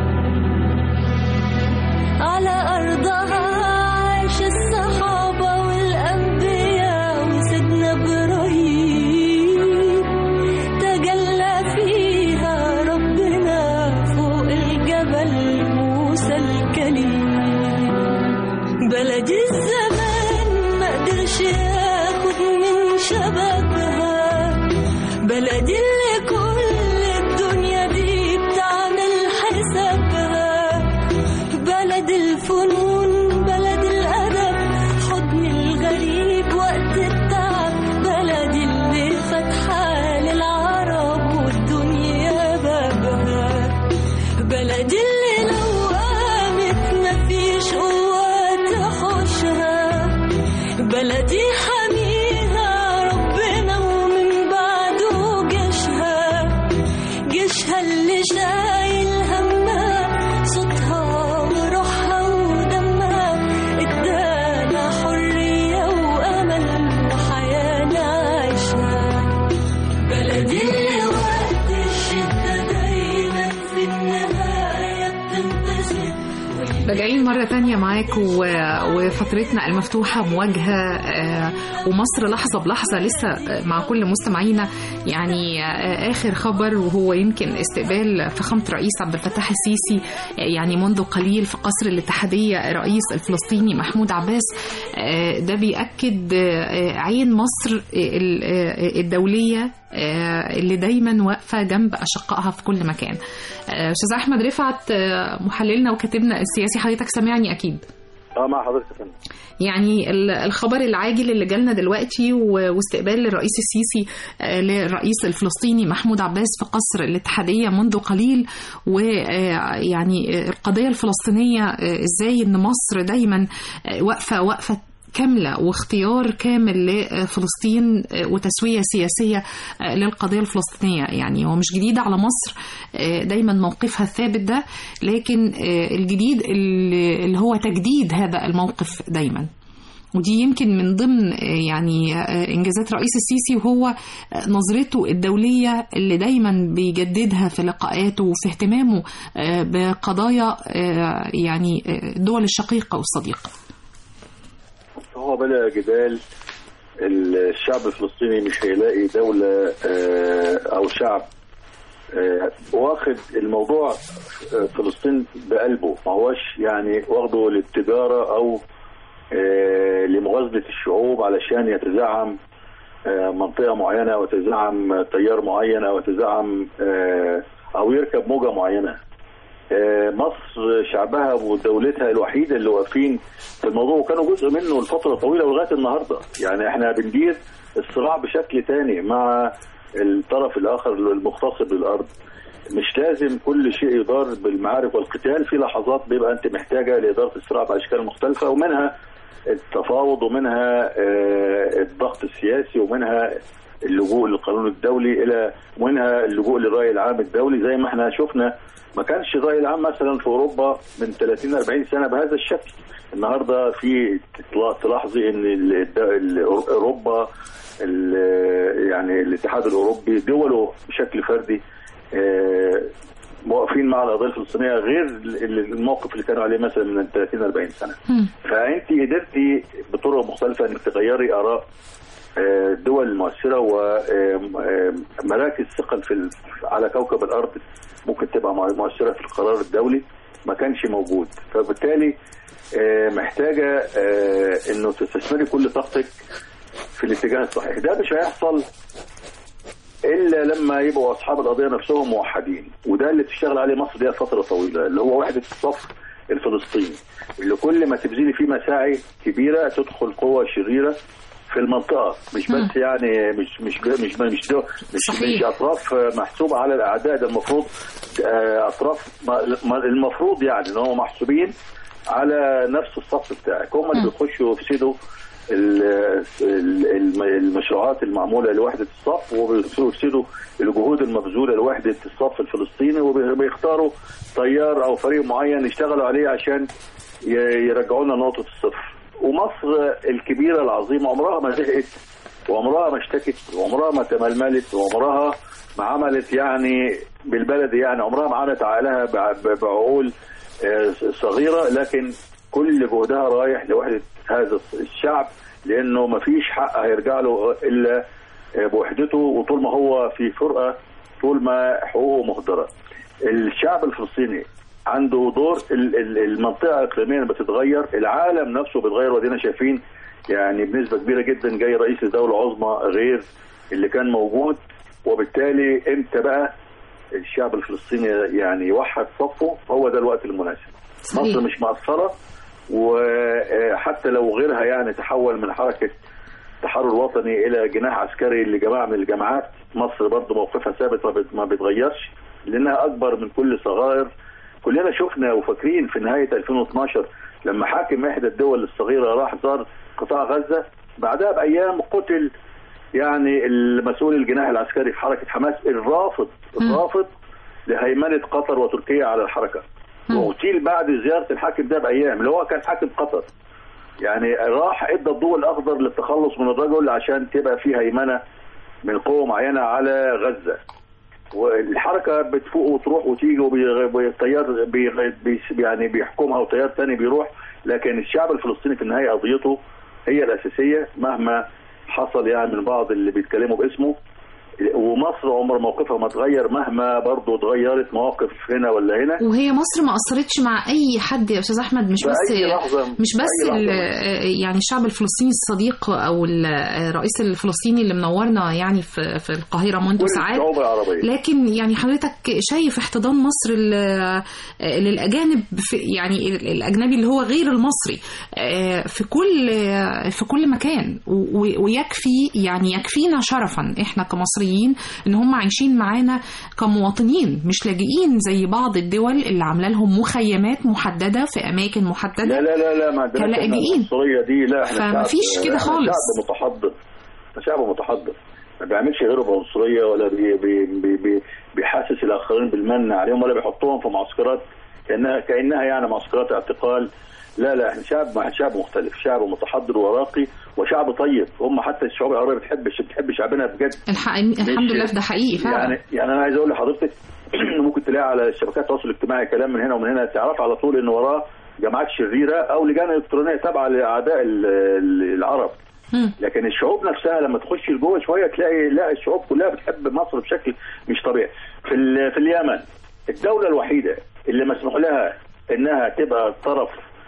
على أرضها عاش الصحابة والأنبياء وسيدنا إبراهيم تجلى فيها ربنا فوق الجبل موسى الكليم بلدي الزمان ما قدرش ياخد من شبابها بلدي اللي كل الدنيا دي بتعمل حسابها بلد الفنون بلد الأدب حضن الغريب وقت التعب بلد اللي فاتحة للعرب والدنيا بابها بلد اللي لو قامت مفيش قوة تحوشها بلدي حميها ربنا ومن بعده جيشها جيشها اللي شايل همها صوتها وروحها ودمها ادانا حرية وأمل وحياة نعيشها راجعين مرة تانية معاك و... وفترتنا المفتوحة مواجهة آه، ومصر لحظة بلحظة لسه آه، مع كل مستمعينا يعني آه، آخر خبر وهو يمكن استقبال فخامة رئيس عبد الفتاح السيسي آه، يعني منذ قليل في قصر الاتحادية الرئيس الفلسطيني محمود عباس آه، ده بيأكد آه، عين مصر آه، ال- آه، الدولية آه، اللي دايما واقفة جنب أشقائها في كل مكان آه، أستاذ أحمد رفعت آه، محللنا وكاتبنا السياسي حضرتك سامعني أكيد اه مع حضرتك يا فندم يعني ال- الخبر العاجل اللي جالنا دلوقتي و- واستقبال الرئيس السيسي آه، للرئيس الفلسطيني محمود عباس في قصر الاتحادية منذ قليل ويعني القضية الفلسطينية آه، ازاي ان مصر دايما آه، واقفة واقفة كاملة واختيار كامل لفلسطين آه، وتسوية سياسية آه، للقضية الفلسطينية يعني هو مش جديد على مصر آه، دايما موقفها الثابت ده لكن آه، الجديد اللي اللي هو تجديد هذا الموقف دايما ودي يمكن من ضمن آه، يعني آه، انجازات رئيس السيسي وهو آه، نظرته الدوليه اللي دايما بيجددها في لقاءاته وفي اهتمامه آه، بقضايا آه، يعني آه، الدول الشقيقه والصديقه. هو بلا جدال الشعب الفلسطيني مش هيلاقي دولة آه، أو شعب آه، واخد الموضوع آه، فلسطين بقلبه ما هوش يعني واخده للتجارة أو آه، لمغازلة الشعوب علشان يتزعم آه، منطقة معينة أو يتزعم تيار معين أو يتزعم آه، أو يركب موجة معينة آه، مصر شعبها ودولتها الوحيده اللي واقفين في الموضوع وكانوا جزء منه لفتره طويله ولغايه النهارده يعني احنا بندير الصراع بشكل تاني مع الطرف الاخر المغتصب للارض مش لازم كل شيء يدار بالمعارك والقتال في لحظات بيبقى انت محتاجه لاداره الصراع باشكال مختلفه ومنها التفاوض ومنها آه، الضغط السياسي ومنها اللجوء للقانون الدولي الى ومنها اللجوء للراي العام الدولي زي ما احنا شفنا ما كانش الراي العام مثلا في اوروبا من 30 40 سنه بهذا الشكل النهارده في تلا- تلاحظي ان ال- الد- ال- اوروبا ال- يعني الاتحاد الاوروبي دوله بشكل فردي آه، واقفين مع القضيه الفلسطينيه غير ال- الموقف اللي كانوا عليه مثلا من 30 40 سنه فانت قدرتي بطرق مختلفه انك تغيري اراء آه، الدول المؤثره ومراكز ثقل في ال- على كوكب الارض ممكن تبقى مع- مؤثره في القرار الدولي ما كانش موجود فبالتالي آه، محتاجه آه، انه تستثمري كل طاقتك في الاتجاه الصحيح ده مش هيحصل الا لما يبقوا اصحاب القضيه نفسهم موحدين وده اللي بتشتغل عليه مصر دي فتره طويله اللي هو وحده الصف الفلسطيني اللي كل ما تبذلي فيه مساعي كبيره تدخل قوه شريره في المنطقه مش بس يعني مش مش مش مش دو مش, صحيح. مش اطراف محسوبه على الاعداء ده المفروض آه، اطراف ما- ما- المفروض يعني ان هم محسوبين على نفس الصف بتاعك هم اللي بيخشوا يفسدوا ال- ال- الم- المشروعات المعموله لوحده الصف وبيفسدوا الجهود المبذوله لوحده الصف الفلسطيني وبيختاروا تيار او فريق معين يشتغلوا عليه عشان ي- يرجعوا لنا نقطه الصفر ومصر الكبيره العظيمه عمرها ما زهقت وعمرها ما اشتكت وعمرها ما تململت وعمرها ما عملت يعني بالبلد يعني عمرها ما عانت عقلها بع- بعقول آه، صغيره لكن كل جهدها رايح لوحده هذا الشعب لانه ما فيش حق هيرجع له الا بوحدته وطول ما هو في فرقه طول ما حقوقه مهدره. الشعب الفلسطيني عنده دور ال- ال- المنطقه اقليميا بتتغير، العالم نفسه بيتغير ودينا شايفين يعني بنسبه كبيره جدا جاي رئيس لدوله عظمى غير اللي كان موجود وبالتالي امتى بقى الشعب الفلسطيني يعني يوحد صفه هو ده الوقت المناسب. صحيح. مصر مش مقصره وحتى لو غيرها يعني تحول من حركه تحرر وطني الى جناح عسكري لجماعه من الجماعات مصر برضه موقفها ثابت ما بت- ما بيتغيرش لانها اكبر من كل صغائر كلنا شفنا وفاكرين في نهايه 2012 لما حاكم احدى الدول الصغيره راح زار قطاع غزه بعدها بايام قتل يعني المسؤول الجناح العسكري في حركه حماس الرافض الرافض لهيمنه قطر وتركيا على الحركه واغتيل بعد زياره الحاكم ده بايام اللي هو كان حاكم قطر يعني راح ادى الضوء الاخضر للتخلص من الرجل عشان تبقى في هيمنه من قوه معينه على غزه والحركه بتفوق وتروح وتيجي والتيار يعني بيحكمها وتيار تاني بيروح لكن الشعب الفلسطيني في النهايه قضيته هي الاساسيه مهما حصل يعني من بعض اللي بيتكلموا باسمه ومصر عمر موقفها ما اتغير مهما برضه اتغيرت مواقف هنا ولا هنا وهي مصر ما اثرتش مع اي حد يا استاذ احمد مش بس بأي لحظة مش بس بأي ال- لحظة. يعني الشعب الفلسطيني الصديق او الرئيس الفلسطيني اللي منورنا يعني في في القاهره منذ كل ساعات الشعوب العربيه لكن يعني حضرتك شايف احتضان مصر ل- للاجانب في يعني الاجنبي اللي هو غير المصري آه، في كل في كل مكان و- ويكفي يعني يكفينا شرفا احنا كمصريين ان هم عايشين معانا كمواطنين مش لاجئين زي بعض الدول اللي عامله لهم مخيمات محدده في اماكن محدده لا لا لا لا ما عندناش إحنا كلاجئين. العنصريه دي لا احنا فما شعب- فيش كده إحنا خالص. شعب متحضر إحنا شعب متحضر ما بيعملش غيره بعنصريه ولا بي بي بي بي بيحسس الاخرين بالمن عليهم ولا بيحطهم في معسكرات كانها كانها يعني معسكرات اعتقال لا لا احنا شعب احنا شعب مختلف شعب متحضر وراقي وشعب طيب هم حتى الشعوب العربيه بتحب بتحب شعبنا بجد الحق الحمد لله ده حقيقي فعلا يعني يعني انا عايز اقول لحضرتك ممكن تلاقي على شبكات التواصل الاجتماعي كلام من هنا ومن هنا تعرف على طول ان وراه جماعات شريره او لجان الكترونيه تابعه لاعداء ال- ال- العرب مم. لكن الشعوب نفسها لما تخش لجوه شويه تلاقي لا الشعوب كلها بتحب مصر بشكل مش طبيعي في ال- في اليمن الدوله الوحيده اللي مسموح لها انها تبقى طرف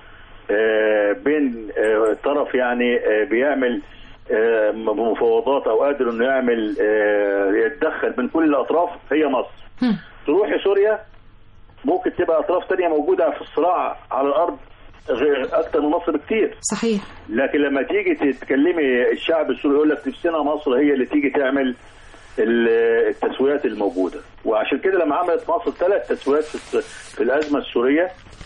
آه، بين آه، طرف يعني آه، بيعمل آه، مفاوضات او قادر انه يعمل آه، يتدخل بين كل الاطراف هي مصر مم. تروحي سوريا ممكن تبقى اطراف تانية موجوده في الصراع على الارض غير اكتر من مصر بكتير صحيح لكن لما تيجي تتكلمي الشعب السوري يقول لك نفسنا مصر هي اللي تيجي تعمل ال- التسويات الموجوده وعشان كده لما عملت مصر ثلاث تسويات في في الازمه السوريه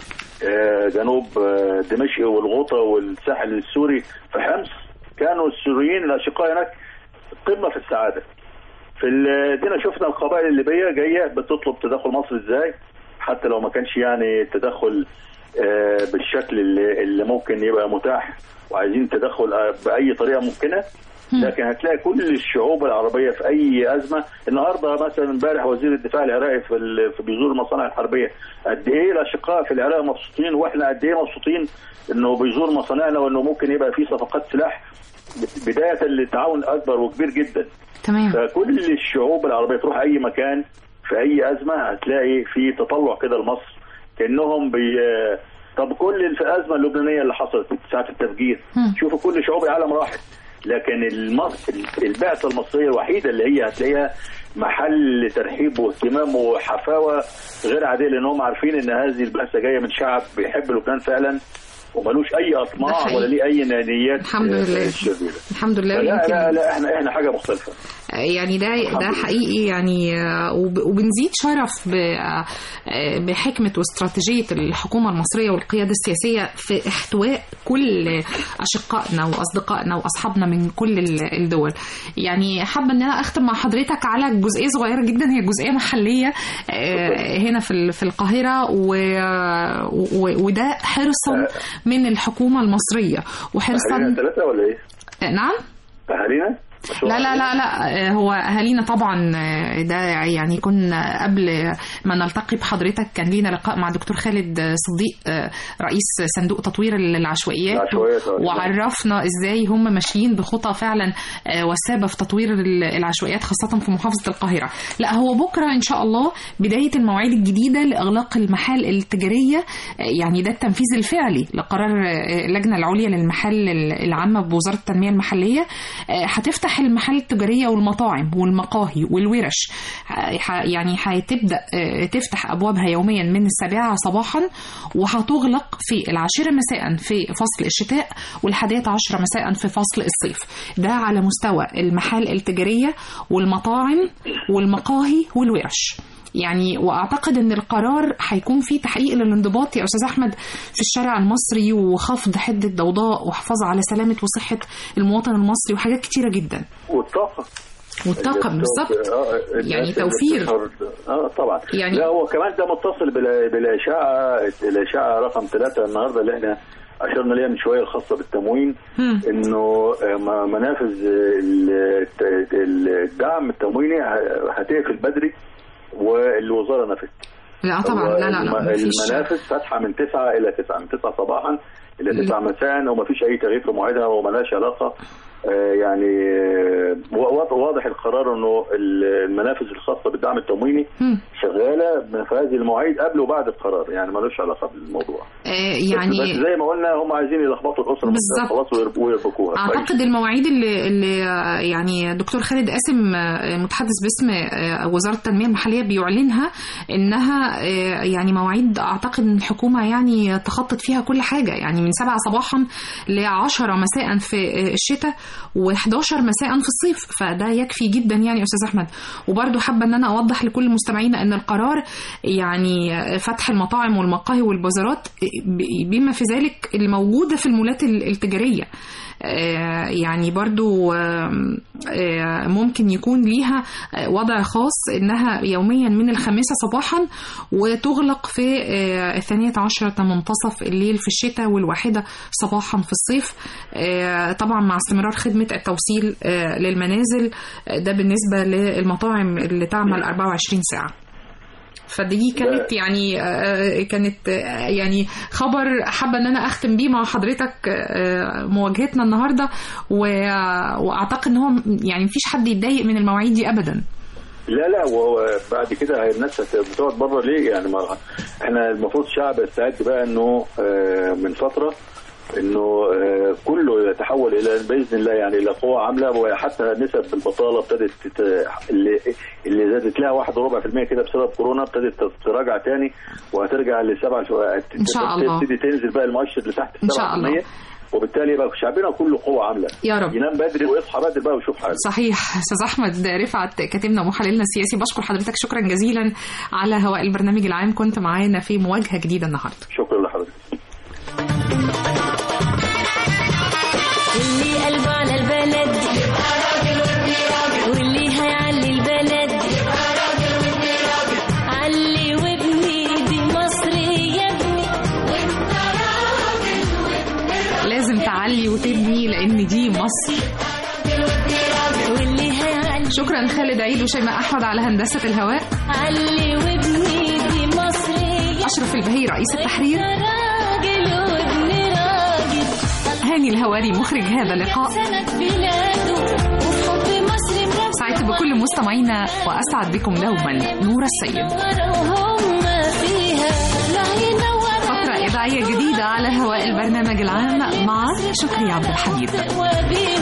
آه، جنوب آه، دمشق والغوطه والساحل السوري في حمص كانوا السوريين الاشقاء هناك قمه في السعاده في ال- دينا شفنا القبائل الليبيه جايه بتطلب تدخل مصر ازاي حتى لو ما كانش يعني تدخل آه، بالشكل اللي, اللي ممكن يبقى متاح وعايزين تدخل آه، باي طريقه ممكنه لكن هتلاقي كل الشعوب العربيه في اي ازمه النهارده مثلا امبارح وزير الدفاع العراقي في ال- في بيزور المصانع الحربيه قد ايه الاشقاء في العراق مبسوطين واحنا قد ايه مبسوطين انه بيزور مصانعنا وانه ممكن يبقى في صفقات سلاح بدايه لتعاون اكبر وكبير جدا تمام فكل الشعوب العربيه تروح اي مكان في اي ازمه هتلاقي في تطلع كده لمصر كانهم بي طب كل الازمه اللبنانيه اللي حصلت ساعه التفجير مم. شوفوا كل شعوب العالم راحت لكن المصر البعثه المصريه الوحيده اللي هي هتلاقيها محل ترحيب واهتمام وحفاوه غير عاديه لان هم عارفين ان هذه البعثه جايه من شعب بيحب لبنان فعلا وملوش اي ده اطماع حقيقي. ولا ليه اي نيات الحمد آه، لله. شريره الحمد لله لا يمكن لا لا احنا احنا حاجه مختلفه يعني ده الحمد ده لله. حقيقي يعني آه، وب- وبنزيد شرف ب- آه، بحكمة واستراتيجية الحكومة المصرية والقيادة السياسية في احتواء كل أشقائنا وأصدقائنا وأصحابنا من كل ال- الدول يعني حابة أن أنا أختم مع حضرتك على جزئية صغيرة جدا هي جزئية محلية آه، هنا في ال- في القاهرة و- و- وده حرصا من الحكومة المصرية اهالينا وحرصا ثلاثه ولا ايه؟ آه، نعم اهالينا؟ لا لا لا لا هو اهالينا طبعا ده يعني كنا قبل ما نلتقي بحضرتك كان لينا لقاء مع دكتور خالد صديق رئيس صندوق تطوير العشوائيات العشوائيات، آه. وعرفنا ازاي هم ماشيين بخطى فعلا وسابه في تطوير العشوائيات خاصه في محافظه القاهره لا هو بكره ان شاء الله بدايه المواعيد الجديده لاغلاق المحال التجاريه يعني ده التنفيذ الفعلي لقرار اللجنه العليا للمحال العامه بوزاره التنميه المحليه هتفتح المحال التجاريه والمطاعم والمقاهي والورش ح- يعني هتبدا تفتح ابوابها يوميا من السابعه صباحا وهتغلق في العاشره مساء في فصل الشتاء والحادية عشرة مساء في فصل الصيف ده على مستوى المحال التجاريه والمطاعم والمقاهي والورش يعني واعتقد ان القرار هيكون فيه تحقيق للانضباط يا استاذ احمد في الشارع المصري وخفض حده ضوضاء وحفاظ على سلامه وصحه المواطن المصري وحاجات كتيره جدا والطاقه والطاقه بالظبط آه، الناس يعني اللي توفير. بتسهر- اه طبعا يعني- يعني لا هو كمان ده متصل بال- بالاشعه الاشعه رقم ثلاثة النهارده اللي احنا اشرنا ليها من شويه الخاصه بالتموين هم. انه آه، م- منافذ ال- الت- الدعم التمويني ه- هتقفل بدري والوزاره نفت لا طبعا لا لا لا الم- مفيش المنافذ فاتحه من 9 الى 9 من 9 صباحا الى 9 مساء وما فيش اي تغيير في مواعيدها وملهاش علاقه آه، يعني آه، وا- واضح القرار انه المنافذ الخاصه بالدعم التمويني مم. شغاله في هذه المواعيد قبل وبعد القرار يعني ملوش علاقه بالموضوع آه، بس يعني زي ما قلنا هم عايزين يلخبطوا الاسره بالظبط. خلاص ويرب- ويربكوها اعتقد المواعيد اللي, اللي آه، يعني دكتور خالد قاسم آه، متحدث باسم آه، وزاره التنميه المحليه بيعلنها انها آه، يعني مواعيد اعتقد ان الحكومه يعني تخطط فيها كل حاجه يعني من 7 صباحا ل 10 مساء في آه، الشتاء و11 مساء في الصيف فده يكفي جدا يعني يا استاذ احمد وبرده حابه ان انا اوضح لكل مستمعينا ان القرار يعني فتح المطاعم والمقاهي والبازارات ب- بما في ذلك الموجوده في المولات ال- التجاريه آه، يعني برضو آم، آه، ممكن يكون ليها آه، وضع خاص انها يوميا من الخامسة صباحا وتغلق في آه، الثانية عشرة منتصف الليل في الشتاء والواحدة صباحا في الصيف آه، طبعا مع استمرار خدمة التوصيل آه، للمنازل آه، ده بالنسبة للمطاعم اللي تعمل 24 ساعة فدي كانت يعني آه، كانت آه، يعني خبر حابه ان انا اختم بيه مع حضرتك آه، مواجهتنا النهارده و- واعتقد ان هو يعني مفيش حد يتضايق من المواعيد دي ابدا لا لا وبعد كده الناس هت- بتقعد بره ليه يعني ما احنا المفروض الشعب يستعد بقى انه آه، من فتره انه آه، كله يتحول الى باذن الله يعني الى قوه عامله وحتى نسب البطاله ابتدت تت- اللي اللي زادت لها واحد وربع في المية كده بسبب كورونا ابتدت تراجع تاني وهترجع لسبعة إن شاء الله. تبتدي تنزل بقى المؤشر لتحت إن شاء الله. 7% وبالتالي يبقى شعبنا كله قوه عامله يا رب. ينام بدري ويصحى بدري بقى ويشوف حاله صحيح استاذ احمد رفعت كاتبنا ومحللنا السياسي بشكر حضرتك شكرا جزيلا على هواء البرنامج العام كنت معانا في مواجهه جديده النهارده شكرا لحضرتك واللي قلبه على البلد يبقى راجل وابني راجل واللي هيعلي البلد يبقى راجل وابني راجل علي وابني دي مصر يا ابني وانت راجل وابني لازم تعلي وتبني لان دي مصر واللي هيعلي شكرا خالد عيد وشيماء احمد على هندسه الهواء علي وابني دي مصر يا اشرف البهي رئيس التحرير راجل وابني راجل هاني الهواري مخرج هذا اللقاء سند بلاده وحب مصر مرفع سعدت بكل مستمعينا واسعد بكم دوما نور السيد وهم فيها لا ينور فترة إذاعية جديدة على هواء البرنامج العام مع شكري عبد الحميد وبيها